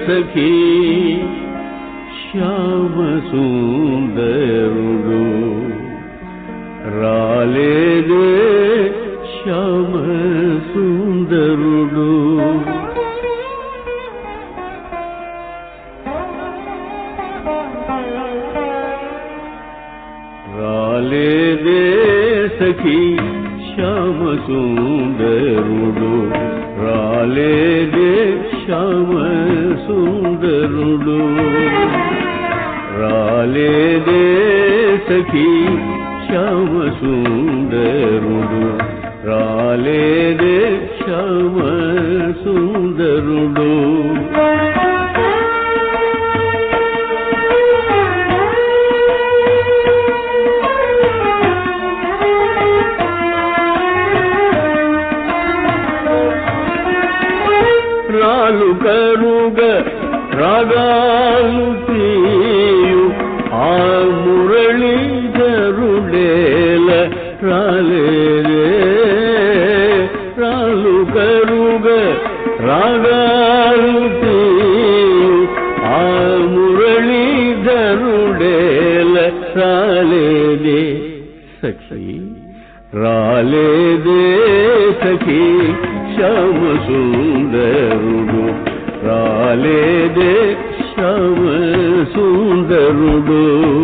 సఖీ శ్యామ సుందరుడు రాలేదే శ్యామ సుందరుడు రాలేదే సఖీ శ్యామ సుందరుడు రాలేదే శ్యామ సుందరుడు రాలేదే సఖీ శ్యామ సుందరుడు రాలేదే శ్యామ సుందరుడు రాలు కరుగ రాగాలు తీయు ఆ మురళి జరుడేల రాలేదే రాలు కరుగ రాగాలు తీయు ఆ మురళి జరుడేల రాలేదే సఖీ రాలేదే సఖీ శ్యామ సుందరుడు రాలేదే శ్యామ సుందరుడు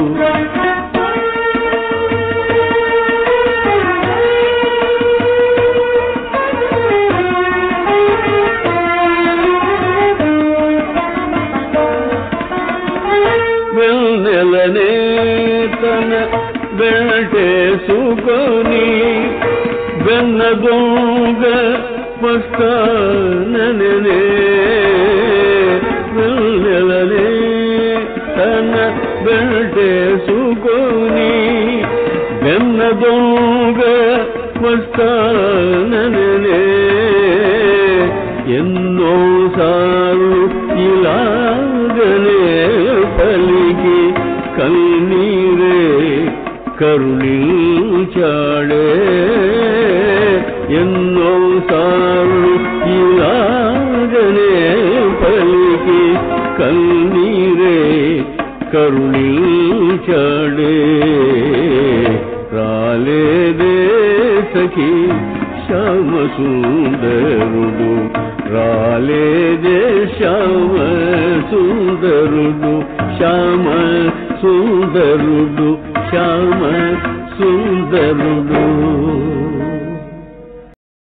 వెన్నెలనే తన వెంటేసుకొని వెన్న దొంగ వస్తాననే వెన్నెలనే తన వెంటేసుకొని వెన్న దొంగ వస్తాననే ఎన్నో సార్లు ఇలాగనే పలికి కన్నీరే కరుణించాడే ఎన్నో సార్లు ఇలాగనే పలికి కన్నీరే కరుణించాడే రాలేదే సఖీ శ్యామ సుందరుడు రాలేదే శ్యామ సుందరుడు శ్యామ సుందరుడు శ్యామ సుందరుడు